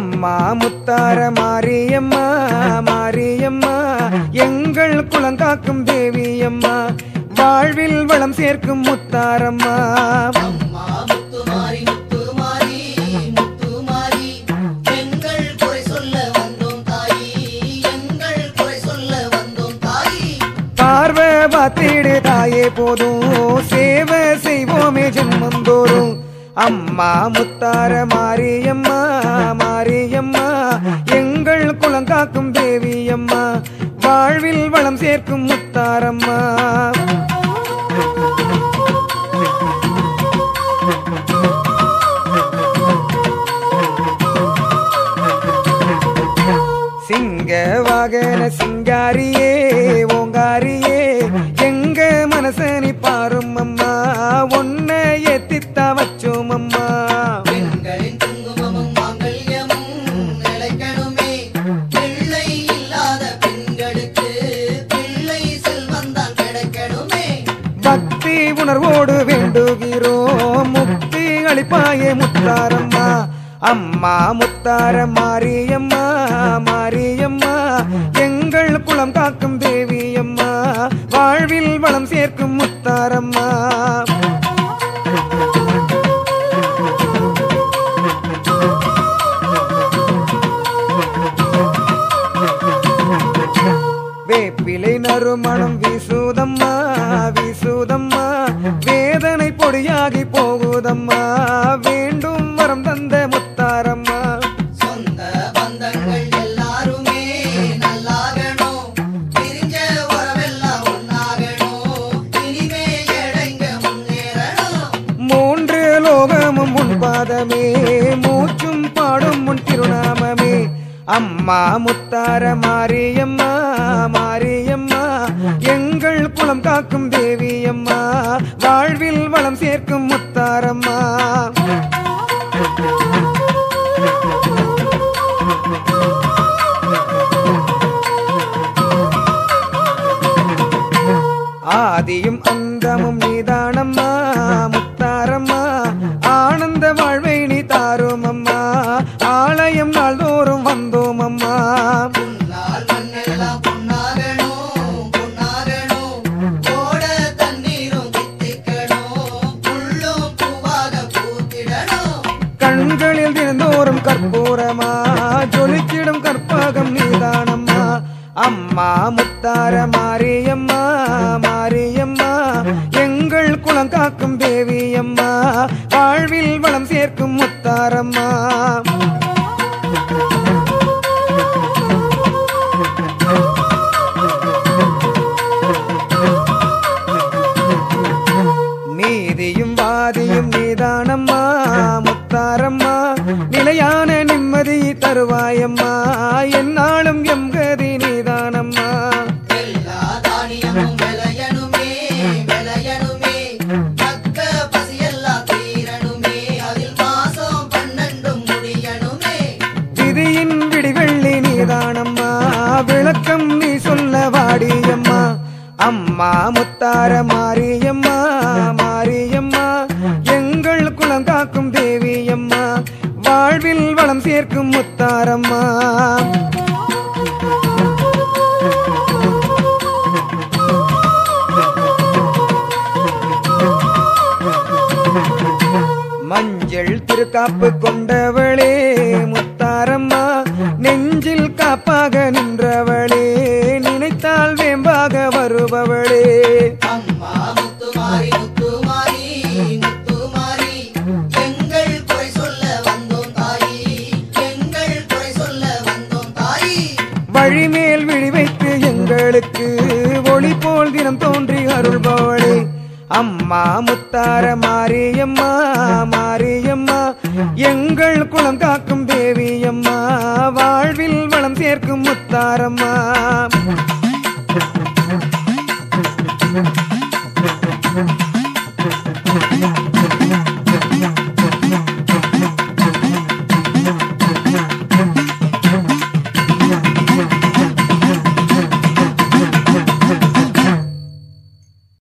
அம்மா முத்தார மாரியம்மா மாரியம்மா எங்கள் குளங்காக்கும் தேவியம்மா வாழ்வில் வளம் சேர்க்கும் முத்தாரம்மா அம்மா முத்துமாரி முத்துமாரி முத்துமாரி எங்கள் குறை சொல்ல வந்தோம் தாயி எங்கள் குறை சொல்ல வந்தோம் தாயி பார்வை பார்த்திடு தாயே போதும் சேவை செய்வோமே ஜென்மந்தோறும் அம்மா முத்தார மாரியம்மா மாரியம்மா எங்கள் குளங்காக்கும் தேவியம்மா வாழ்வில் வளம் சேர்க்கும் முத்தாரம்மா சிங்க வாகன சிங்காரியே ஓங்காரியே எங்க மனசனி பாரும் அம்மா ஒன்ன ஏத்தித்தா வச்சோம் அம்மா பெண்களின் குங்குமமும் மாங்கல்யமும் நிலைக்கணுமே பிள்ளை இல்லாத பெண்களுக்கு பிள்ளை செல்வந்தான் கிடைக்கணுமே பக்தி உணர்வோடு வேண்டுகிறோம் முக்தி அளிப்பாயே முத்தாரம்மா அம்மா முத்தார மாரியம்மா மாரியம்மா எங்கள் குளம் காக்கும் தேவியம்மா வாழ்வில் வளம் சேர்க்கும் முத்தாரம்மா வேப்பிலை நறுமணம் வீசுதம்மா வீசுதம்மா வேதனை பொடியாகி போகுதம்மா வேண்டும் வரம் தந்த முத்தாரம்மா சொந்த பந்தங்கள் எல்லாருமே நல்லாகணும் பிரிஞ்ச உறவெல்லாம் ஒன்னாகணும் இனிமே எடைங்க முன்னேறணும் மூன்று லோகமும் உன் பாதமே மூச்சும் பாடும் உன் திருநாமமே அம்மா முத்தார மாரியம்மா மாரியம்மா எங்கள் குளம் காக்கும் தேவியம்மா வாழ்வில் வளம் சேர்க்கும் முத்தாரம்மா ஆதியும் அந்தமும் நீதானம்மா முத்தாரம்மா ஆனந்த வாழ்வை நீ தாரும் அம்மா ஆலயம் நாள்தோறும் வந்தோம் அம்மா புல்லால் மண்ணெல்லாம் பொன்னாகணும் பொன்னாகணும் ஓட தண்ணீரும் தித்திக்கணும் புல்லும் பூவாக பூத்திடணும் கண்களில் தினந்தோறும் கற்பூரமா ஜொலிக்கிடும் கற்பகம் நீதானம்மா அம்மா முத்தார மாரியம்மா மாரியம்மா எங்கள் குளம் காக்கும் தேவியம்மா வாழ்வில் வளம் சேர்க்கும் முத்தாரம்மா நீதியும் வாதியும் நீதானம்மா முத்தாரம்மா நிலையான நிம்மதி தருவாயம்மா என்னாலும் எம் கதி நீதானம்மா எல்லா தானியமும் விளையணுமே விளையணுமே தக்க பசியெல்லாம் தீரணுமே அதில் மாசம் பன்னெண்டும் முடியணுமே விதியின் விடிவெள்ளி நீதானம்மா விளக்கம் நீ சொல்ல வாடியம்மா அம்மா முத்தார மாரியம்மா மாரியம்மா எங்கள் குளம் காக்கும் தேவியம்மா வாழ்வில் வளம் சேர்க்கும் முத்தாரம்மா மஞ்சள் திருக்காப்பு கொண்டவளே முத்தாரம்மா நெஞ்சில் காப்பாக நின்றவளே நினைத்தால் வேம்பாக வருபவளே அம்மா முத்துமாரி முத்துமாரி முத்துமாரி எங்கள் குறை சொல்ல வந்தோம் தாயி எங்கள் குறை சொல்ல வந்தோம் தாயி வழிமேல் விழி வைத்து எங்களுக்கு ஒளி போல் தினம் தோன்றி அருள்பவளே அம்மா முத்தார மாரியம்மா மாரியம்மா எங்கள் குளம் காக்கும் தேவியம்மா வாழ்வில் வளம் சேர்க்கும் முத்தாரம்மா